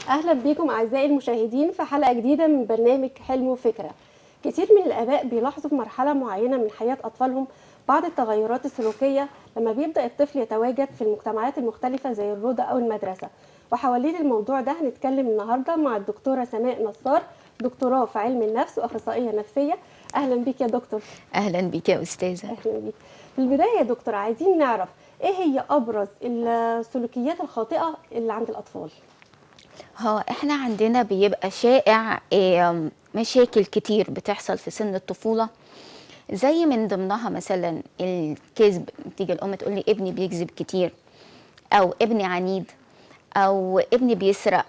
اهلا بيكم اعزائي المشاهدين في حلقه جديده من برنامج حلم وفكره كتير من الاباء بيلاحظوا في مرحله معينه من حياه اطفالهم بعض التغيرات السلوكيه لما بيبدا الطفل يتواجد في المجتمعات المختلفه زي الروضه او المدرسه وحوالين الموضوع ده هنتكلم النهارده مع الدكتوره سماء نصار دكتوراه في علم النفس واخصائيه نفسيه اهلا بيك يا دكتور اهلا بك يا استاذه اهلا بيك في البدايه يا دكتور عايزين نعرف ايه هي ابرز السلوكيات الخاطئه اللي عند الاطفال هو احنا عندنا بيبقى شائع آم، مشاكل كتير بتحصل في سن الطفوله زي من ضمنها مثلا الكذب تيجي الام تقول لي ابني بيكذب كتير او ابني عنيد او ابني بيسرق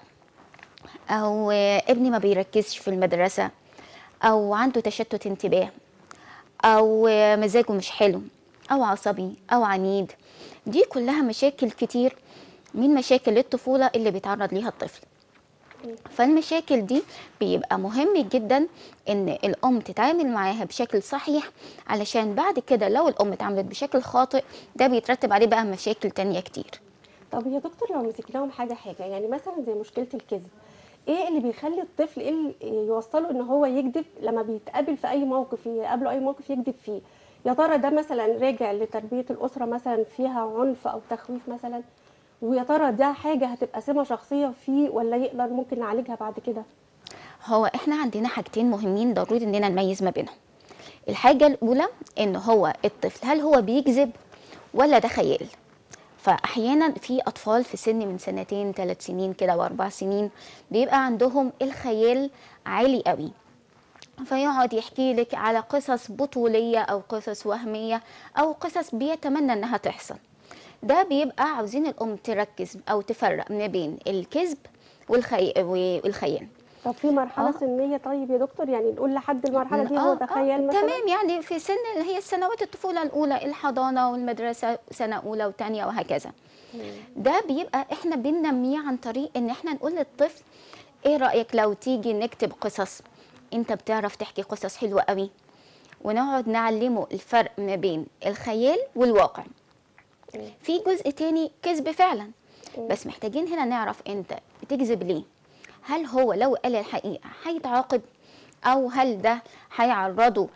او آه، ابني ما بيركزش في المدرسه او عنده تشتت انتباه او آه، مزاجه مش حلو او عصبي او عنيد دي كلها مشاكل كتير من مشاكل الطفوله اللي بيتعرض ليها الطفل فالمشاكل دي بيبقى مهم جدا ان الام تتعامل معاها بشكل صحيح علشان بعد كده لو الام اتعاملت بشكل خاطئ ده بيترتب عليه بقى مشاكل تانية كتير طب يا دكتور لو مسكناهم حاجه حاجه يعني مثلا زي مشكله الكذب ايه اللي بيخلي الطفل ايه اللي يوصله ان هو يكذب لما بيتقابل في اي موقف يقابله اي موقف يكذب فيه يا ترى ده مثلا راجع لتربيه الاسره مثلا فيها عنف او تخويف مثلا ويا ترى ده حاجه هتبقى سمه شخصيه فيه ولا يقدر ممكن نعالجها بعد كده هو احنا عندنا حاجتين مهمين ضروري اننا نميز ما بينهم الحاجة الأولى إن هو الطفل هل هو بيكذب ولا ده خيال فأحيانا في أطفال في سن من سنتين ثلاث سنين كده وأربع سنين بيبقى عندهم الخيال عالي قوي فيقعد يحكي لك على قصص بطولية أو قصص وهمية أو قصص بيتمنى إنها تحصل ده بيبقى عاوزين الأم تركز أو تفرق ما بين الكذب والخي... والخيال طب في مرحله آه. سنيه طيب يا دكتور يعني نقول لحد المرحله دي هو آه، ده آه، خيال مثلا تمام يعني في سن اللي هي السنوات الطفوله الاولى الحضانه والمدرسه سنه اولى وثانيه وهكذا ده بيبقى احنا بننميه عن طريق ان احنا نقول للطفل ايه رايك لو تيجي نكتب قصص انت بتعرف تحكي قصص حلوه قوي ونقعد نعلمه الفرق ما بين الخيال والواقع في جزء تاني كذب فعلا بس محتاجين هنا نعرف انت بتكذب ليه هل هو لو قال الحقيقه هيتعاقب او هل ده هيعرضه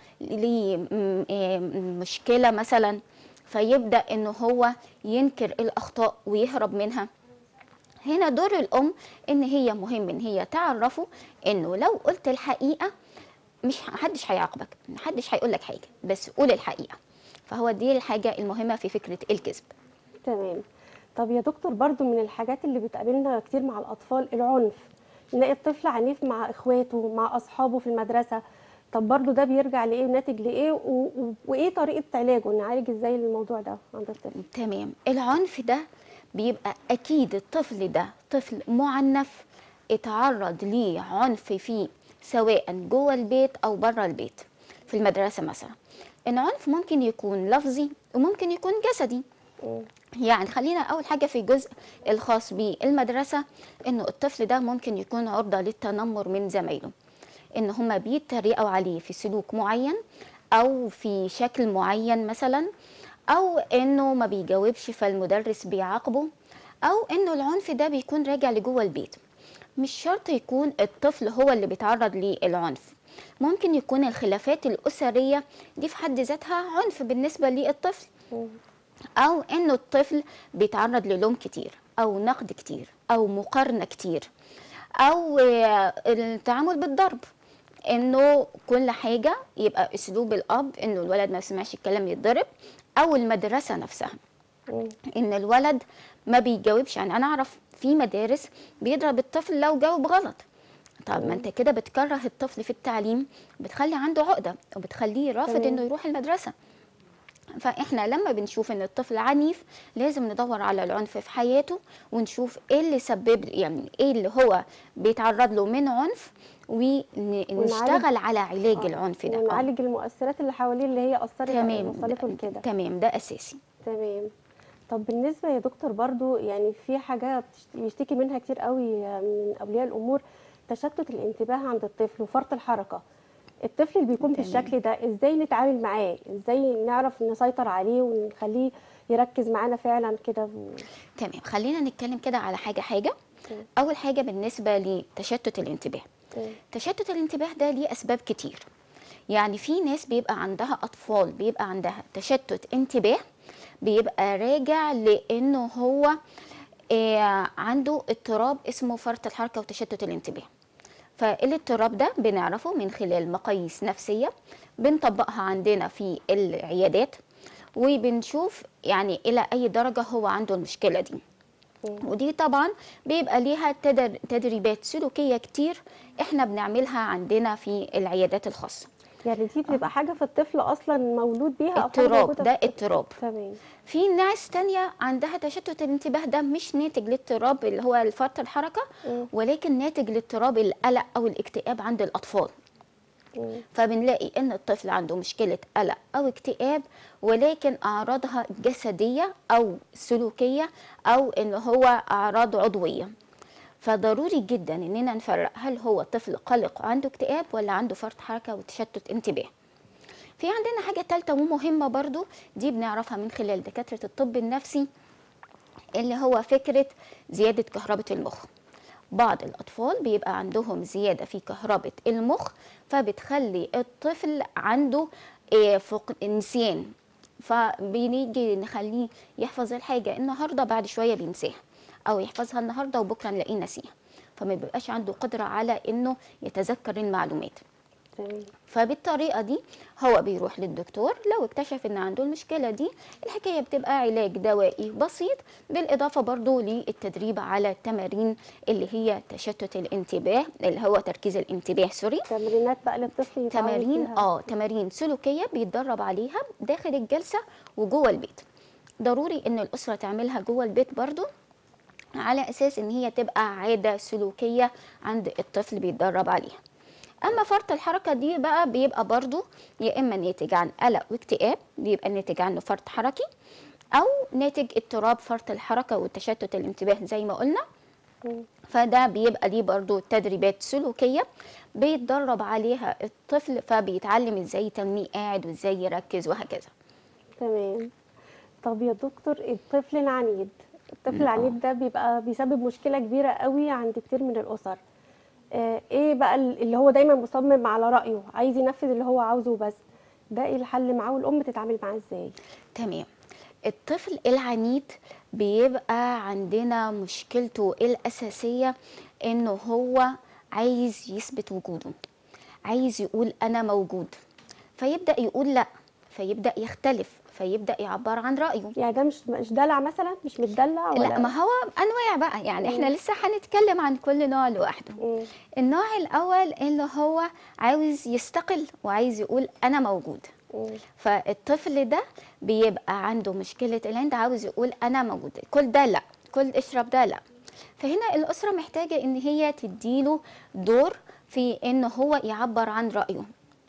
لمشكله مثلا فيبدا ان هو ينكر الاخطاء ويهرب منها هنا دور الام ان هي مهم ان هي تعرفه انه لو قلت الحقيقه مش محدش هيعاقبك محدش هيقول لك حاجه بس قول الحقيقه فهو دي الحاجه المهمه في فكره الكذب تمام طب يا دكتور برضو من الحاجات اللي بتقابلنا كتير مع الأطفال العنف نلاقي الطفل عنيف مع إخواته مع أصحابه في المدرسة طب برضو ده بيرجع لإيه ناتج لإيه و... و... وإيه طريقة علاجه نعالج إزاي الموضوع ده عند الطفل تمام العنف ده بيبقى اكيد الطفل ده طفل معنف اتعرض ليه عنف فيه سواء جوه البيت او بره البيت في المدرسه مثلا العنف ممكن يكون لفظي وممكن يكون جسدي مم. يعني خلينا اول حاجه في الجزء الخاص بالمدرسه انه الطفل ده ممكن يكون عرضه للتنمر من زمايله ان هما بيتريقوا عليه في سلوك معين او في شكل معين مثلا او انه ما بيجاوبش فالمدرس بيعاقبه او انه العنف ده بيكون راجع لجوه البيت مش شرط يكون الطفل هو اللي بيتعرض للعنف ممكن يكون الخلافات الأسرية دي في حد ذاتها عنف بالنسبة للطفل مم. او انه الطفل بيتعرض للوم كتير او نقد كتير او مقارنه كتير او آه، التعامل بالضرب انه كل حاجه يبقى اسلوب الاب انه الولد ما يسمعش الكلام يتضرب او المدرسه نفسها مم. ان الولد ما بيجاوبش يعني انا اعرف في مدارس بيضرب الطفل لو جاوب غلط طب ما انت كده بتكره الطفل في التعليم بتخلي عنده عقده وبتخليه رافض تمام. انه يروح المدرسه فاحنا لما بنشوف ان الطفل عنيف لازم ندور على العنف في حياته ونشوف ايه اللي سبب يعني ايه اللي هو بيتعرض له من عنف ونشتغل على علاج آه، العنف ده آه. ونعالج المؤثرات اللي حواليه اللي هي أثرت تمام وصلته لكده تمام ده اساسي تمام طب بالنسبة يا دكتور برضو يعني في حاجة بتشت- بيشتكي منها كتير قوي من أولياء الأمور تشتت الانتباه عند الطفل وفرط الحركة الطفل اللي بيكون تمام. بالشكل ده ازاي نتعامل معاه ازاي نعرف نسيطر عليه ونخليه يركز معانا فعلا كده تمام خلينا نتكلم كده على حاجه حاجه تمام. اول حاجه بالنسبه لتشتت الانتباه تمام. تشتت الانتباه ده ليه اسباب كتير يعني في ناس بيبقى عندها اطفال بيبقى عندها تشتت انتباه بيبقى راجع لانه هو آه، عنده اضطراب اسمه فرط الحركه وتشتت الانتباه فالاضطراب ده بنعرفه من خلال مقاييس نفسيه بنطبقها عندنا في العيادات وبنشوف يعني الى اي درجه هو عنده المشكله دي ودي طبعا بيبقى ليها تدر- تدريبات سلوكيه كتير احنا بنعملها عندنا في العيادات الخاصه يعني دي بتبقى حاجه في الطفل اصلا مولود بيها او حاجه اضطراب موجودة ده في الطفل. اضطراب تمام في ناس تانية عندها تشتت الانتباه ده مش ناتج لاضطراب اللي هو فرط الحركة مم. ولكن ناتج لاضطراب القلق أو الاكتئاب عند الأطفال مم. فبنلاقي ان الطفل عنده مشكله قلق او اكتئاب ولكن اعراضها جسديه او سلوكيه او ان هو اعراض عضويه فضروري جدا اننا نفرق هل هو طفل قلق عنده اكتئاب ولا عنده فرط حركه وتشتت انتباه في عندنا حاجه ثالثه ومهمه برضو دي بنعرفها من خلال دكاتره الطب النفسي اللي هو فكره زياده كهربه المخ بعض الأطفال بيبقى عندهم زيادة في كهربة المخ فبتخلي الطفل عنده آه، فق... نسيان فبنيجي نخليه يحفظ الحاجة النهاردة بعد شوية بينساها أو يحفظها النهاردة وبكرة نلاقيه نسيها فما بيبقاش عنده قدرة على إنه يتذكر المعلومات تمام فبالطريقه دي هو بيروح للدكتور لو اكتشف ان عنده المشكله دي الحكايه بتبقى علاج دوائي بسيط بالاضافه برضو للتدريب على التمارين اللي هي تشتت الانتباه اللي هو تركيز الانتباه سوري تمرينات بقى للطفل يتعود تمارين فيها. اه تمارين سلوكيه بيتدرب عليها داخل الجلسه وجوه البيت ضروري ان الاسره تعملها جوه البيت برضو على اساس ان هي تبقى عاده سلوكيه عند الطفل بيتدرب عليها اما فرط الحركه دي بقى بيبقى برضو يا اما ناتج عن قلق واكتئاب بيبقى ناتج عنه فرط حركي او ناتج اضطراب فرط الحركه وتشتت الانتباه زي ما قلنا مم. فده بيبقى ليه برضو تدريبات سلوكية بيتدرب عليها الطفل فبيتعلم ازاي تنميه قاعد وازاي يركز وهكذا تمام طب يا دكتور الطفل العنيد الطفل العنيد ده بيبقى بيسبب مشكله كبيره قوي عند كتير من الاسر آه ايه بقى اللي هو دايما مصمم على رايه عايز ينفذ اللي هو عاوزه بس ده ايه الحل معاه والام تتعامل معاه ازاي تمام الطفل العنيد بيبقى عندنا مشكلته الأساسية إنه هو عايز يثبت وجوده عايز يقول أنا موجود فيبدأ يقول لأ فيبدأ يختلف فيبدأ يعبر عن رأيه يعني ده مش مش دلع مثلا مش متدلع ولا لا ما هو أنواع بقى يعني إحنا لسه هنتكلم عن كل نوع لوحده مم. النوع الأول اللي هو عاوز يستقل وعايز يقول أنا موجود مم. فالطفل ده بيبقى عنده مشكلة العند عاوز يقول أنا موجود كل ده لا كل اشرب ده لا فهنا الأسرة محتاجة إن هي تديله دور في إن هو يعبر عن رأيه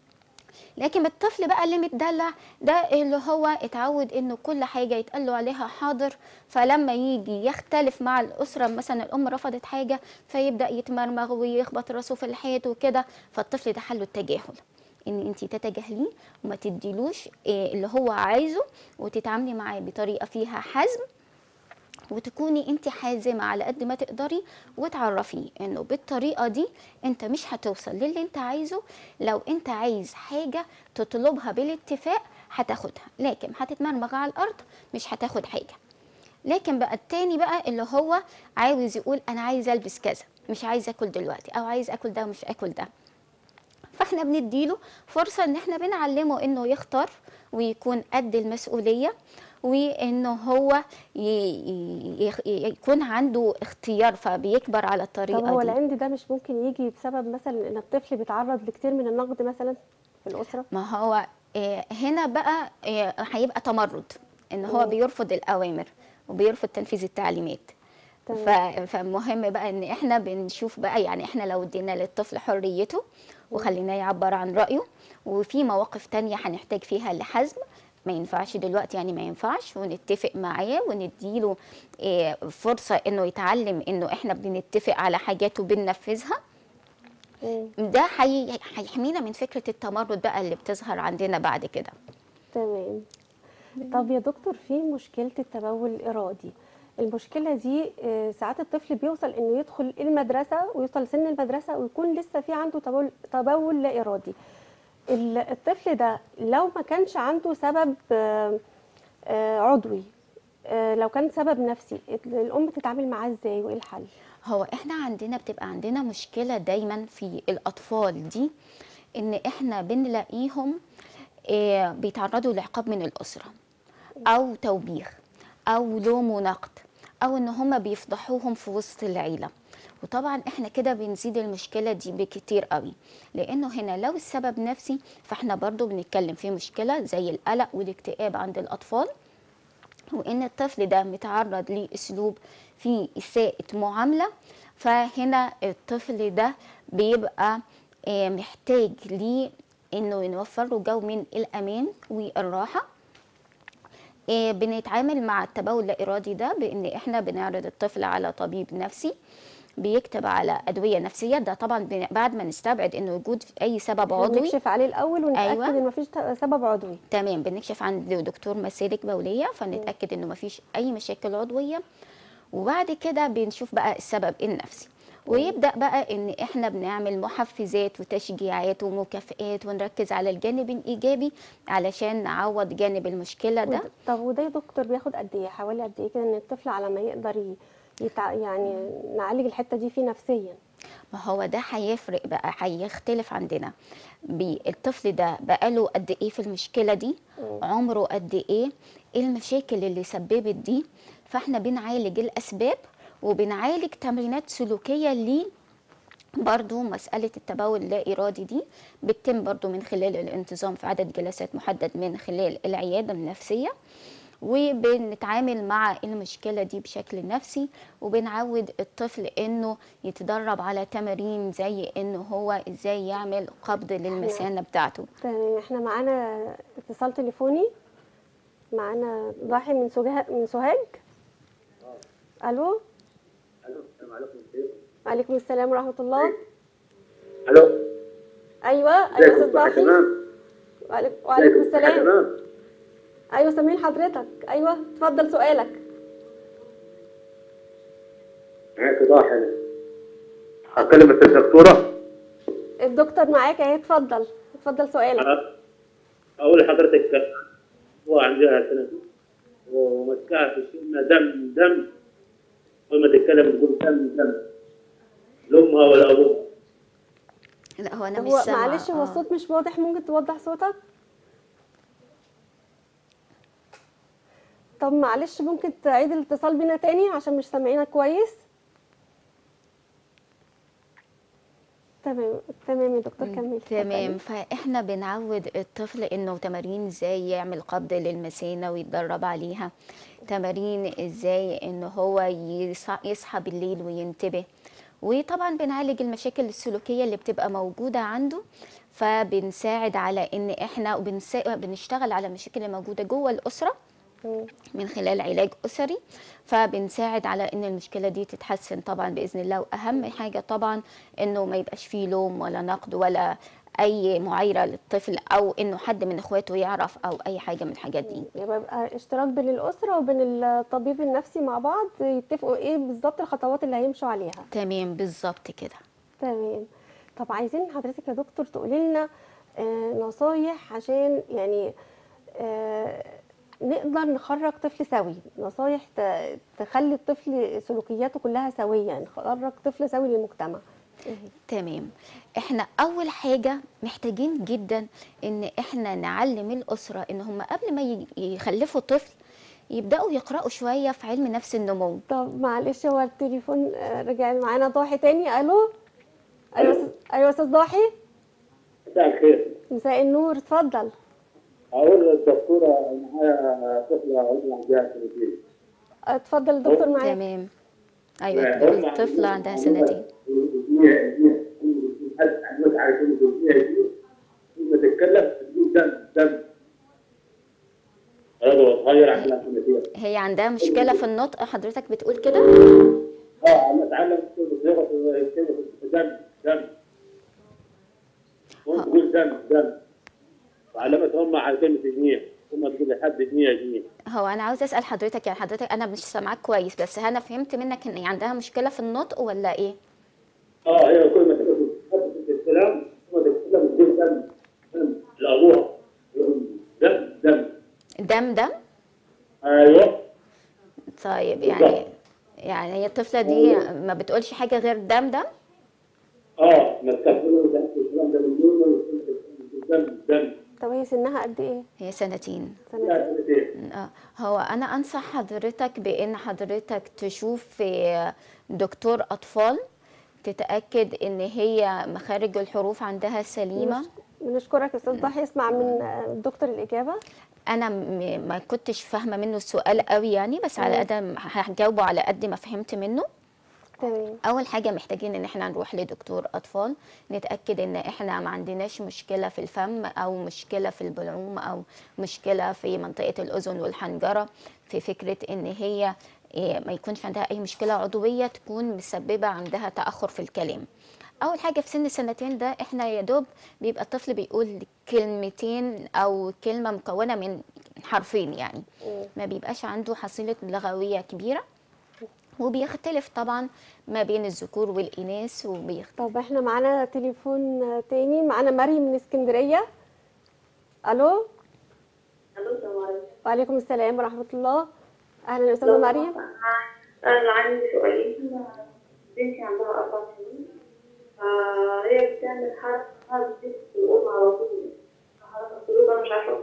لكن الطفل بقى اللي متدلع ده اللي هو اتعود انه كل حاجه يتقال له عليها حاضر فلما يجي يختلف مع الاسره مثلا الام رفضت حاجه فيبدا يتمرمغ ويخبط راسه في الحيط وكده فالطفل ده حله التجاهل ان انت تتجاهليه وما تديلوش إيه اللي هو عايزه وتتعاملي معاه بطريقه فيها حزم وتكوني انت حازمه على قد ما تقدري وتعرفيه انه بالطريقه دي انت مش هتوصل للي انت عايزه لو انت عايز حاجه تطلبها بالاتفاق هتاخدها لكن هتتمرمغ على الارض مش هتاخد حاجه لكن بقى التاني بقى اللي هو عاوز يقول انا عايز البس كذا مش عايز اكل دلوقتي او عايز اكل ده ومش اكل ده فاحنا بنديله فرصه ان احنا بنعلمه انه يختار ويكون قد المسؤوليه وانه هو ي- ي- ي- يكون عنده اختيار فبيكبر على الطريقه طب هو دي العند ده مش ممكن يجي بسبب مثلا ان الطفل بيتعرض لكتير من النقد مثلا في الاسره ما هو آه، هنا بقى آه، هيبقى تمرد ان هو مم. بيرفض الاوامر وبيرفض تنفيذ التعليمات ف- تمام فمهم بقى ان احنا بنشوف بقى يعني احنا لو ادينا للطفل حريته وخليناه يعبر عن رايه وفي مواقف تانية هنحتاج فيها لحزم ما ينفعش دلوقتي يعني ما ينفعش ونتفق معاه ونديله آه، فرصة انه يتعلم انه احنا بنتفق على حاجات وبننفذها مم. ده هي- هيحمينا من فكرة التمرد بقى اللي بتظهر عندنا بعد كده تمام طب يا دكتور في مشكله التبول الارادي المشكله دي آه، ساعات الطفل بيوصل انه يدخل المدرسه ويوصل سن المدرسه ويكون لسه في عنده تبول تبول لا ارادي ال- الطفل ده لو ما كانش عنده سبب آه، آه، عضوي آه، لو كان سبب نفسي الام تتعامل معاه ازاي وايه الحل هو احنا عندنا بتبقى عندنا مشكلة دايما في الأطفال دي إن احنا بنلاقيهم آه، بيتعرضوا لعقاب من الأسرة أو توبيخ أو لوم ونقد أو إن هما بيفضحوهم في وسط العيلة وطبعا احنا كده بنزيد المشكلة دي بكتير قوي لأنه هنا لو السبب نفسي فاحنا برضو بنتكلم في مشكلة زي القلق والاكتئاب عند الأطفال وان الطفل ده متعرض لاسلوب فيه اساءة معاملة فهنا الطفل ده بيبقى آه، محتاج ليه انه نوفر له جو من الامان والراحة آه، بنتعامل مع التبول اللا ارادي ده بان احنا بنعرض الطفل على طبيب نفسي بيكتب على ادويه نفسيه ده طبعا بن- بعد ما نستبعد انه وجود اي سبب عضوي نكشف عليه الاول ونتاكد أيوة. ان مفيش ت- سبب عضوي تمام بنكشف عند دكتور مسالك بوليه فنتاكد انه مفيش اي مشاكل عضويه وبعد كده بنشوف بقى السبب النفسي ويبدا بقى ان احنا بنعمل محفزات وتشجيعات ومكافئات ونركز على الجانب الايجابي علشان نعوض جانب المشكله ده ود- طب وده يا دكتور بياخد قد ايه حوالي قد ايه كده ان الطفل على ما يقدر ي- يتع... يعني نعالج الحته دي فيه نفسيا ما هو ده هيفرق بقى هيختلف عندنا بي- الطفل ده بقاله قد ايه في المشكله دي عمره قد ايه ايه المشاكل اللي سببت دي فاحنا بنعالج الاسباب وبنعالج تمرينات سلوكيه ليه برضو مسألة التبول اللا إرادي دي بتتم برضو من خلال الانتظام في عدد جلسات محدد من خلال العيادة النفسية وبنتعامل مع المشكلة دي بشكل نفسي وبنعود الطفل انه يتدرب على تمارين زي انه هو ازاي يعمل قبض للمثانة بتاعته تمام احنا معانا اتصال تليفوني معانا ضاحي من سوهاج من سوهاج الو الو السلام عليكم كيف؟ وعليكم السلام ورحمه الله الو ايوه ايوه ازيكم استاذ صحة ضاحي تمام؟ وعليكم وعليكم ازيكم؟ صحة السلام تمام؟ ايوه سامعين حضرتك ايوه اتفضل سؤالك معاك ضاحي أنا. اكلم الدكتوره الدكتور معاك اهي اتفضل اتفضل سؤالك أنا اقول لحضرتك هو عندها سنتين ومسكها في الشمه دم دم كل ما تتكلم تقول دم دم لامها ولا ابوها لا هو انا مش هو سامعة معلش هو آه. الصوت مش واضح ممكن توضح صوتك طب معلش ممكن تعيد الاتصال بينا تاني عشان مش سامعينك كويس تمام تمام يا دكتور كمل تمام فاحنا بنعود الطفل انه تمارين ازاي يعمل قبض للمثانه ويتدرب عليها تمارين ازاي انه هو يص- يصحى بالليل وينتبه وطبعا بنعالج المشاكل السلوكيه اللي بتبقى موجوده عنده فبنساعد على ان احنا وبنسا- بنشتغل على المشاكل اللي موجوده جوه الاسره مم. من خلال علاج أسري فبنساعد على إن المشكلة دي تتحسن طبعا بإذن الله وأهم حاجة طبعا إنه ما يبقاش فيه لوم ولا نقد ولا أي معايرة للطفل أو إنه حد من إخواته يعرف أو أي حاجة من الحاجات دي يبقى يبقى اشتراك بين الأسرة وبين الطبيب النفسي مع بعض يتفقوا ايه بالظبط الخطوات اللي هيمشوا عليها تمام بالظبط كده تمام طب عايزين حضرتك يا دكتور تقولي لنا آه، نصايح عشان يعني آه، نقدر نخرج طفل سوي نصايح ت- تخلي الطفل سلوكياته كلها سوية نخرج طفل سوي للمجتمع تمام احنا اول حاجه محتاجين جدا ان احنا نعلم الاسره ان هم قبل ما ي- يخلفوا طفل يبداوا يقراوا شويه في علم نفس النمو طب معلش هو التليفون آه، رجع معانا ضاحي تاني الو ايوه أستاذ- ايوه استاذ ضاحي مساء الخير مساء النور اتفضل اقول للدكتوره معايا طفله عمرها عندها سنتين اتفضل الدكتور معاك تمام ايوه الطفله عندها سنتين لما تتكلم تقول دم دم هذا صغير عندها سنتين هي عندها مشكله في النطق حضرتك بتقول كده اه عم اتعلم صيغه دم دم هم تقول دم دم وعلمت هم على كلمه جنيه ثم تقول لحد جنيه جنيه هو انا عاوزه اسال حضرتك يعني حضرتك انا مش سامعاك كويس بس انا فهمت منك ان هي عندها مشكله في النطق ولا ايه اه هي كل ما تبقى في الكلام كل ما تتكلم تقول دم دم لابوها يقول دم دم دم دم ايوه طيب يعني يعني هي الطفله دي ما بتقولش حاجه غير دم دم اه ما تكفلوا الكلام ده من دون دم دم طب هي سنها قد ايه؟ هي سنتين سنتين لا سنتين آه، هو انا انصح حضرتك بان حضرتك تشوف آه، دكتور اطفال تتاكد ان هي مخارج الحروف عندها سليمه بنشكرك يا استاذ ضحي اسمع من آه، دكتور الاجابه انا م- ما كنتش فاهمه منه السؤال قوي يعني بس على قد ما- هجاوبه على قد ما فهمت منه تمام اول حاجه محتاجين ان احنا نروح لدكتور اطفال نتاكد ان احنا ما عندناش مشكله في الفم او مشكله في البلعوم او مشكله في منطقه الاذن والحنجره في فكره ان هي إيه، ما يكونش عندها اي مشكله عضويه تكون مسببه عندها تاخر في الكلام اول حاجه في سن السنتين ده احنا يا دوب بيبقى الطفل بيقول كلمتين او كلمه مكونه من حرفين يعني مم. ما بيبقاش عنده حصيله لغويه كبيره وبيختلف طبعا ما بين الذكور والإناث وبيختلف طب احنا معانا تليفون آه، تاني معانا مريم من اسكندريه الو الو السلام عليكم وعليكم السلام ورحمه الله اهلا يا استاذه مريم انا عندي سؤالين بنتي عندها اربع سنين فهي بتعمل حركه بتدخل الأوضة على طول حركه القلوب انا مش عارفه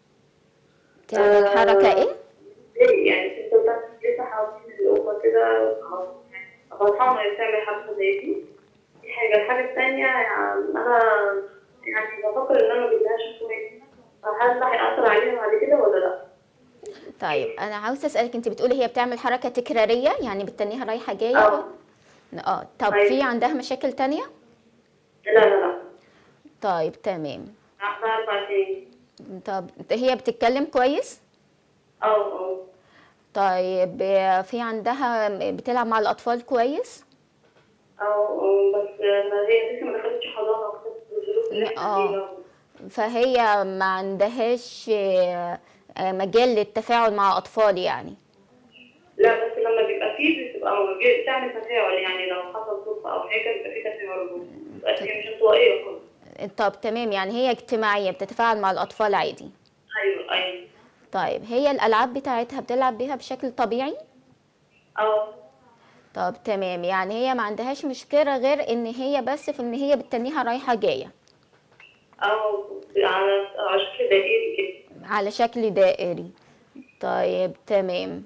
تعمل حركة إيه؟ ليه يعني انت بتعمل لسه حوالين الأوضة كده غلطانة هي بتعمل حركة زي دي دي حاجة الحاجة التانية يعني أنا يعني بفكر إن أنا ما أجيبلهاش كويس فهل ده هيأثر عليها بعد كده ولا لأ؟ طيب أنا عاوزة أسألك أنت بتقولي هي بتعمل حركة تكرارية يعني بتتنيها رايحة جاية اه اه طب أيوة. في عندها مشاكل تانية؟ لا لا لا طيب تمام عندها أربع سنين طب هي بتتكلم كويس؟ اه اه طيب آه، في عندها بتلعب مع الأطفال كويس؟ اه اه بس ما هي لسه ما دخلتش حضانة وكده الظروف اللي لا، احنا اه. فيها فهي ما عندهاش آه، آه، مجال للتفاعل مع أطفال يعني لا بس لما بيبقى فيه بتبقى موجود- بتعمل تفاعل يعني لو حصل صدفة أو حاجة بيبقى فيه تفاعل بس هي مش انطوائية خالص طب تمام يعني هي اجتماعية بتتفاعل مع الأطفال عادي أيوه أيوه طيب هي الألعاب بتاعتها بتلعب بيها بشكل طبيعي؟ اه طب تمام يعني هي ما عندهاش مشكلة غير إن هي بس في إن هي بتتنيها رايحة جاية اه على على شكل دائري كده على شكل دائري طيب تمام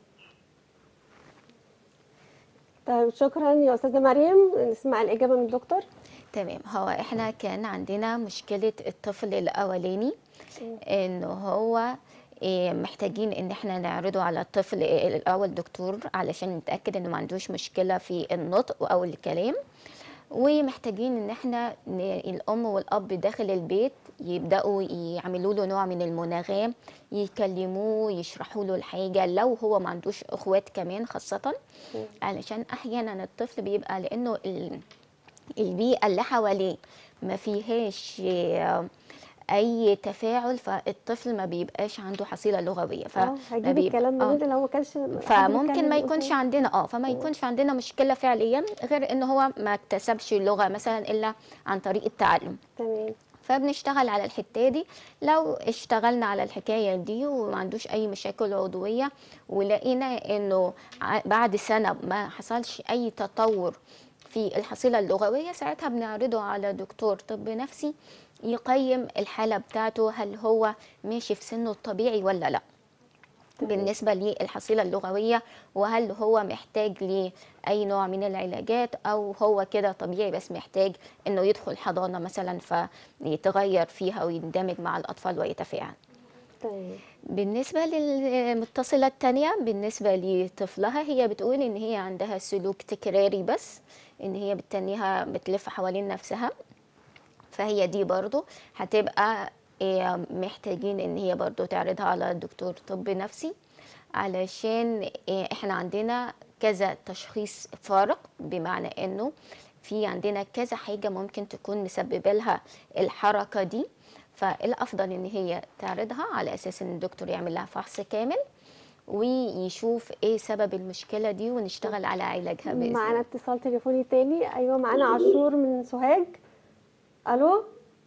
طيب شكرا يا استاذه مريم نسمع الاجابه من الدكتور تمام هو احنا كان عندنا مشكلة الطفل الأولاني إن هو إيه، محتاجين ان احنا نعرضه على الطفل إيه، الاول دكتور علشان نتاكد انه ما عندوش مشكله في النطق او الكلام ومحتاجين ان احنا ن- الام والاب داخل البيت يبداوا يعملوا له نوع من المناغاه يكلموه يشرحوا له الحاجه لو هو ما عندوش اخوات كمان خاصه علشان احيانا الطفل بيبقى لانه ال- البيئه اللي حواليه ما فيهاش آه، اي تفاعل فالطفل ما بيبقاش عنده حصيله لغويه ف اه هجيب بيبقى- الكلام آه. منين ده لو ما كانش قادر فممكن يتكلم ما يكونش قدام. عندنا اه فما يكونش عندنا مشكله فعليا غير ان هو ما اكتسبش اللغه مثلا الا عن طريق التعلم تمام فبنشتغل على الحته دي لو اشتغلنا على الحكايه دي وما عندوش اي مشاكل عضويه ولقينا انه ع- بعد سنه ما حصلش اي تطور في الحصيله اللغويه ساعتها بنعرضه على دكتور طب نفسي يقيم الحاله بتاعته هل هو ماشي في سنه الطبيعي ولا لا بالنسبة للحصيلة اللغوية وهل هو محتاج لأي نوع من العلاجات أو هو كده طبيعي بس محتاج إنه يدخل حضانة مثلا فيتغير فيها ويندمج مع الأطفال ويتفاعل تمام بالنسبة للمتصلة التانية بالنسبة لطفلها هي بتقول إن هي عندها سلوك تكراري بس إن هي بتتنيها بتلف حوالين نفسها فهي دي برضو هتبقى إيه، محتاجين ان هي برضو تعرضها على دكتور طب نفسي علشان إيه، احنا عندنا كذا تشخيص فارق بمعنى انه في عندنا كذا حاجة ممكن تكون مسببة لها الحركة دي فالافضل ان هي تعرضها على اساس ان الدكتور يعمل لها فحص كامل ويشوف ايه سبب المشكله دي ونشتغل على علاجها باذن معانا الله اتصال تليفوني تاني ايوه معانا عاشور من سوهاج الو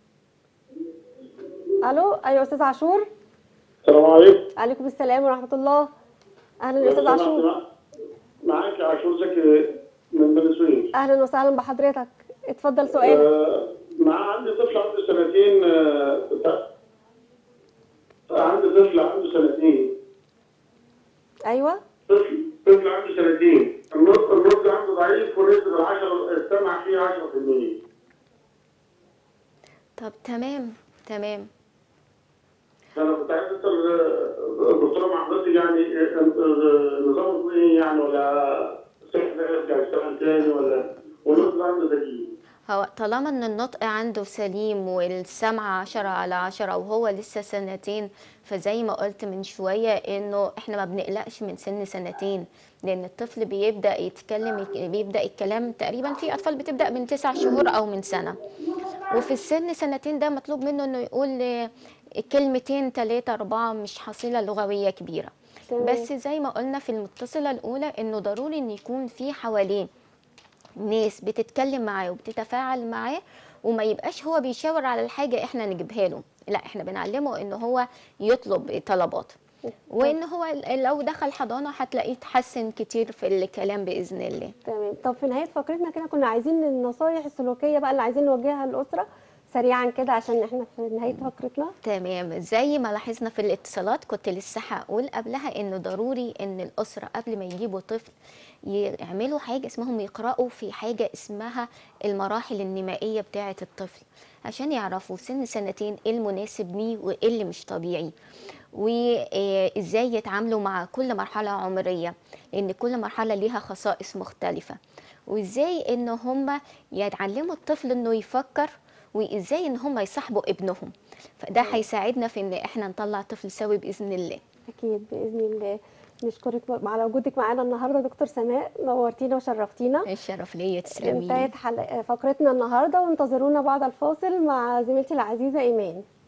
الو ايوه استاذ عاشور السلام عليكم عليكم السلام ورحمه الله اهلا يا استاذ عاشور معاك عاشور زكي من بني سويف اهلا وسهلا بحضرتك اتفضل سؤال آه، مع عندي طفل عنده سنتين آه، بتاع- عندي طفل عنده سنتين ايوه طفل طفل عنده سنتين النطق النطق عنده ضعيف ونسبة العشرة السمع فيه 10% طب تمام تمام فأنا كنت عايز أسأل آه، الدكتورة مع حضرتك يعني آه، آه، نظامه إيه يعني ولا صحي يرجع يشتغل تاني ولا والنطق عنده ذكي هو طالما ان النطق عنده سليم والسمع عشرة على عشرة وهو لسه سنتين فزي ما قلت من شوية انه احنا ما بنقلقش من سن سنتين لان الطفل بيبدأ يتكلم بيبدأ الكلام تقريبا في اطفال بتبدأ من تسع شهور او من سنة وفي السن سنتين ده مطلوب منه انه يقول آه، كلمتين ثلاثة أربعة مش حصيلة لغوية كبيرة تمام. بس زي ما قلنا في المتصلة الأولى إنه ضروري إن يكون في حواليه ناس بتتكلم معاه وبتتفاعل معاه وما يبقاش هو بيشاور على الحاجة احنا نجيبها له لا احنا بنعلمه ان هو يطلب طلبات وان هو لو دخل حضانة هتلاقيه اتحسن كتير في الكلام بإذن الله تمام طب في نهايه فقرتنا كده كنا عايزين النصايح السلوكيه بقى اللي عايزين نوجهها للاسره سريعا كده عشان احنا في نهايه فقرتنا تمام زي ما لاحظنا في الاتصالات كنت لسه هقول قبلها انه ضروري ان الاسره قبل ما يجيبوا طفل يعملوا حاجه اسمهم يقراوا في حاجه اسمها المراحل النمائيه بتاعه الطفل عشان يعرفوا سن سنتين ايه المناسب ليه وايه اللي مش طبيعي وازاي يتعاملوا مع كل مرحله عمريه لان كل مرحله ليها خصائص مختلفه وازاي ان هم يعلموا الطفل انه يفكر وازاي ان هم يصاحبوا ابنهم فده هيساعدنا في ان احنا نطلع طفل سوي باذن الله اكيد باذن الله نشكرك على وجودك معانا النهارده دكتور سماء نورتينا وشرفتينا الشرف ليا تسلمي انتهت حلقة فقرتنا النهارده وانتظرونا بعد الفاصل مع زميلتي العزيزه ايمان